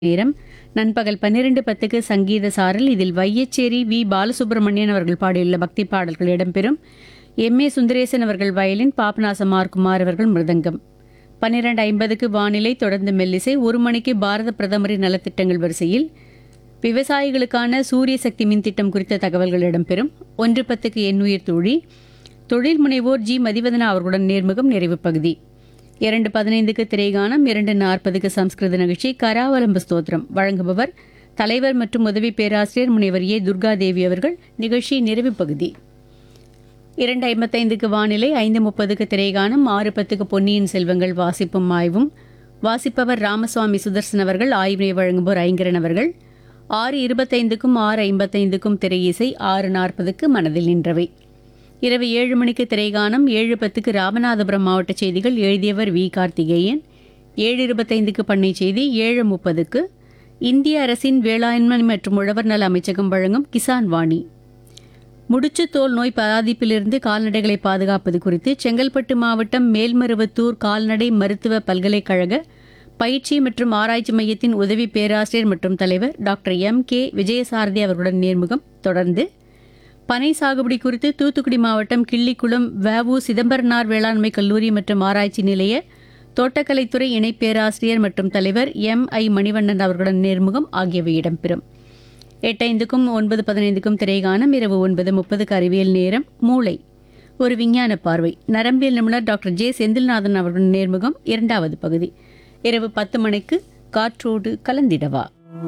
நேரம் நண்பகல் பன்னிரண்டு பத்துக்கு சங்கீத சாரல் இதில் வையச்சேரி வி பாலசுப்ரமணியன் அவர்கள் பாடியுள்ள பக்தி பாடல்கள் இடம்பெறும் எம் ஏ சுந்தரேசன் அவர்கள் வயலின் பாபநாசமார் குமார் அவர்கள் மிருதங்கம் பன்னிரண்டு ஐம்பதுக்கு வானிலை தொடர்ந்து மெல்லிசை ஒரு மணிக்கு பாரத பிரதமரின் நலத்திட்டங்கள் வரிசையில் விவசாயிகளுக்கான சூரிய சக்தி மின் திட்டம் குறித்த தகவல்கள் இடம்பெறும் ஒன்று பத்துக்கு எண்ணுயிர் தோழி தொழில் முனைவோர் ஜி மதிவதனா அவர்களுடன் நேர்முகம் நிறைவு பகுதி இரண்டு பதினைந்துக்கு திரைகானம் இரண்டு நாற்பதுக்கு சம்ஸ்கிருத நிகழ்ச்சி கராவலம்பு ஸ்தோத்திரம் வழங்குபவர் தலைவர் மற்றும் உதவி பேராசிரியர் முனைவர் ஏ துர்காதேவி அவர்கள் நிகழ்ச்சி நிறைவு பகுதி இரண்டு ஐம்பத்தைந்துக்கு வானிலை ஐந்து முப்பதுக்கு திரைகானம் ஆறு பத்துக்கு பொன்னியின் செல்வங்கள் வாசிப்பும் ஆய்வும் வாசிப்பவர் ராமசுவாமி சுதர்சன் அவர்கள் ஆய்வினை வழங்குவோர் ஐங்கரன் அவர்கள் ஆறு இருபத்தைந்துக்கும் ஆறு ஐம்பத்தைந்துக்கும் திரையிசை ஆறு நாற்பதுக்கு மனதில் நின்றவை இரவு ஏழு மணிக்கு திரைகானம் ஏழு பத்துக்கு ராமநாதபுரம் மாவட்ட செய்திகள் எழுதியவர் வி கார்த்திகேயன் ஏழு இருபத்தைந்துக்கு பண்ணை செய்தி ஏழு முப்பதுக்கு இந்திய அரசின் வேளாண்மை மற்றும் உழவர் நல அமைச்சகம் வழங்கும் கிசான் வாணி முடிச்சுத்தோல் நோய் பாதிப்பிலிருந்து கால்நடைகளை பாதுகாப்பது குறித்து செங்கல்பட்டு மாவட்டம் மேல்மருவத்தூர் கால்நடை மருத்துவ பல்கலைக்கழக பயிற்சி மற்றும் ஆராய்ச்சி மையத்தின் உதவி பேராசிரியர் மற்றும் தலைவர் டாக்டர் எம் கே விஜயசாரதி அவர்களுடன் நேர்முகம் தொடர்ந்து பனை சாகுபடி குறித்து தூத்துக்குடி மாவட்டம் கிள்ளிக்குளம் வவு சிதம்பரனார் வேளாண்மை கல்லூரி மற்றும் ஆராய்ச்சி நிலைய தோட்டக்கலைத்துறை இணை பேராசிரியர் மற்றும் தலைவர் எம் ஐ மணிவண்ணன் அவர்களுடன் நேர்முகம் ஆகியவை இடம்பெறும் எட்டைந்துக்கும் ஒன்பது பதினைந்துக்கும் திரைகானம் இரவு ஒன்பது முப்பதுக்கு அறிவியல் நேரம் மூளை ஒரு விஞ்ஞான பார்வை நரம்பியல் நிபுணர் டாக்டர் ஜே செந்தில்நாதன் அவர்களுடன் நேர்முகம் இரண்டாவது பகுதி இரவு பத்து மணிக்கு காற்றோடு கலந்திடவா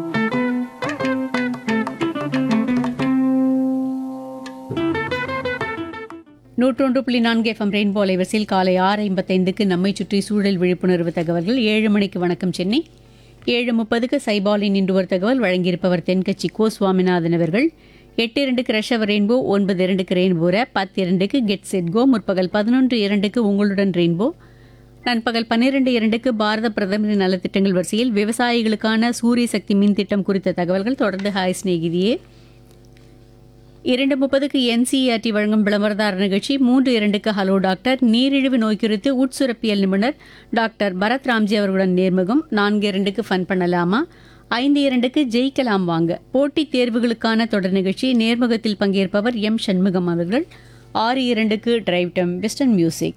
நூற்றொன்று புள்ளி நான்கு எஃப்எம் ரெயின்போ அலைவரிசையில் காலை ஆறு ஐம்பத்தைந்துக்கு நம்மை சுற்றி சூழல் விழிப்புணர்வு தகவல்கள் ஏழு மணிக்கு வணக்கம் சென்னை ஏழு முப்பதுக்கு சைபாலின் இன்று ஒரு தகவல் வழங்கியிருப்பவர் தென்கட்சி கோ சுவாமிநாதன் அவர்கள் எட்டு இரண்டுக்கு ரஷவர் ரெயின்போ ஒன்பது இரண்டுக்கு ரெயின்போ ரேப் பத்து இரண்டுக்கு கெட் செட் கோ முற்பகல் பதினொன்று இரண்டுக்கு உங்களுடன் ரெயின்போ நண்பகல் பன்னிரண்டு இரண்டுக்கு பாரத பிரதமரின் நலத்திட்டங்கள் வரிசையில் விவசாயிகளுக்கான சூரிய சக்தி மின் திட்டம் குறித்த தகவல்கள் தொடர்ந்து ஹாய் சிநேகிதியே இரண்டு முப்பதுக்கு என்சிஆர்டி வழங்கும் விளம்பரதார நிகழ்ச்சி மூன்று இரண்டுக்கு ஹலோ டாக்டர் நீரிழிவு நோய் குறித்து உட்சுரப்பியல் நிபுணர் டாக்டர் பரத் ராம்ஜி அவர்களுடன் நேர்முகம் நான்கு இரண்டுக்கு ஃபன் பண்ணலாமா ஐந்து இரண்டுக்கு ஜெயிக்கலாம் வாங்க போட்டித் தேர்வுகளுக்கான தொடர் நிகழ்ச்சி நேர்முகத்தில் பங்கேற்பவர் எம் சண்முகம் அவர்கள் ஆறு இரண்டுக்கு டிரைவ் டம் வெஸ்டர்ன் மியூசிக்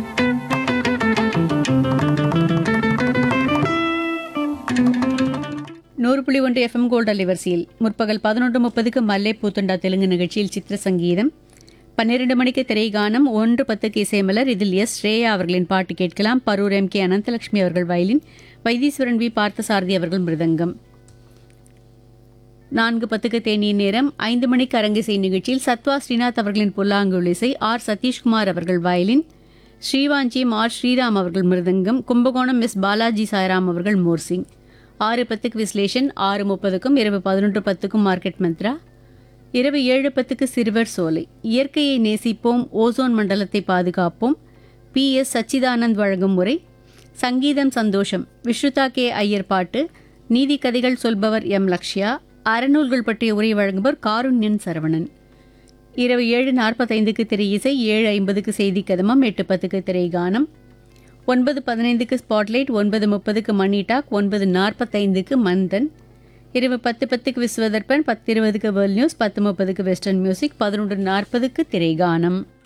நூறு புள்ளி ஒன்று எஃப்எம் கோல்ட் அலைவரிசையில் முற்பகல் பதினொன்று முப்பதுக்கு மல்லை பூத்தண்டா தெலுங்கு நிகழ்ச்சியில் சித்திர சங்கீதம் பன்னிரண்டு மணிக்கு திரைகானம் ஒன்று பத்துக்கு இசைமலர் இதில் எஸ் ஸ்ரேயா அவர்களின் பாட்டு கேட்கலாம் பரூர் எம் கே அனந்தலட்சுமி அவர்கள் வயலின் வைத்தீஸ்வரன் வி பார்த்தசாரதி அவர்கள் மிருதங்கம் நான்கு பத்துக்கு தேநீர் நேரம் ஐந்து மணிக்கு அரங்கிசை நிகழ்ச்சியில் சத்வா ஸ்ரீநாத் அவர்களின் புல்லாங்குழல் இசை ஆர் சதீஷ்குமார் அவர்கள் வயலின் ஸ்ரீவாஞ்சி ஆர் ஸ்ரீராம் அவர்கள் மிருதங்கம் கும்பகோணம் எஸ் பாலாஜி சாய்ராம் அவர்கள் மோர்சிங் ஆறு பத்துக்கு விஸ்லேஷன் ஆறு முப்பதுக்கும் இரவு பதினொன்று பத்துக்கும் மார்க்கெட் மந்த்ரா இரவு ஏழு பத்துக்கு சிறுவர் சோலை இயற்கையை நேசிப்போம் ஓசோன் மண்டலத்தை பாதுகாப்போம் பி எஸ் சச்சிதானந்த் வழங்கும் முறை சங்கீதம் சந்தோஷம் விஸ்ருதா கே ஐயர் பாட்டு நீதி கதைகள் சொல்பவர் எம் லக்ஷ்யா அறநூல்கள் பற்றிய உரை வழங்குபவர் காருண்யன் சரவணன் இரவு ஏழு நாற்பத்தைந்துக்கு திரை இசை ஏழு ஐம்பதுக்கு செய்தி கதமம் எட்டு பத்துக்கு திரை கானம் ஒன்பது பதினைந்துக்கு ஸ்பாட்லைட் ஒன்பது முப்பதுக்கு மணி டாக் ஒன்பது நாற்பத்தைந்துக்கு மந்தன் இரவு பத்து பத்துக்கு விஸ்வதர்பன் பத்து இருபதுக்கு வேர்ல்ட் நியூஸ் பத்து முப்பதுக்கு வெஸ்டர்ன் மியூசிக் பதினொன்று நாற்பதுக்கு திரைகானம்